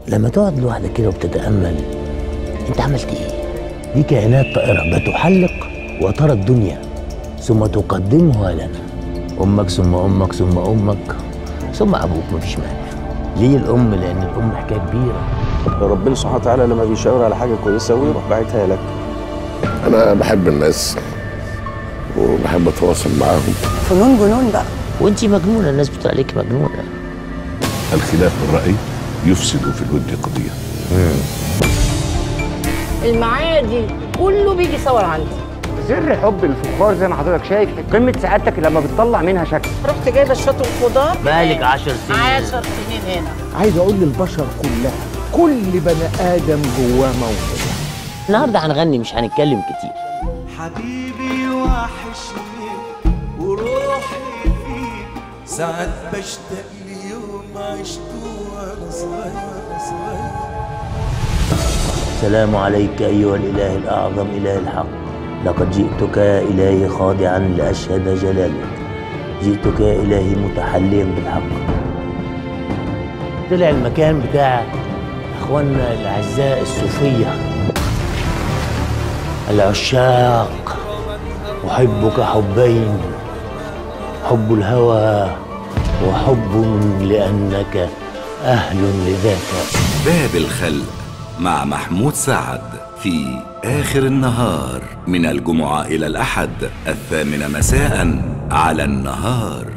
لما تقعد لوحدك كده وبتتامل انت عملت ايه دي كائنات طائره بتحلق وترى الدنيا ثم تقدمها لنا امك ثم امك ثم امك ثم ابوك مفيش مانع ليه الام لان الام حكايه كبيره ربنا سبحانه وتعالى لما بيشاور على حاجه كويسه ويروح باعتها لك انا بحب الناس وبحب اتواصل معاهم فنون جنون بقى وانت مجنونه الناس بتقول عليك مجنونه الخلاف الراي يفسد في الود قضيه المعادي كله بيجي يصور عندي سر حب الفخار زي ما حضرتك شايف قمه سعادتك لما بتطلع منها شكل رحت جايبه الشط والخضار بقالك عشر سنين عشر سنين هنا عايز اقول للبشر كلها كل بني ادم جواه موهبه النهارده هنغني مش هنتكلم كتير حبيبي وحشني وروحي فيك ساعات بشتاق ليوم عشته وانا صغير صغير السلام عليك أيها الإله الأعظم إله الحق لقد جئتك يا إلهي خاضعا لأشهد جلالك جئتك يا إلهي متحليا بالحق طلع المكان بتاع إخواننا الأعزاء الصوفية العشاق أحبك حبين حب الهوى وحب لأنك أهل لذاك باب الخلق مع محمود سعد في آخر النهار من الجمعة إلى الأحد الثامنة مساء على النهار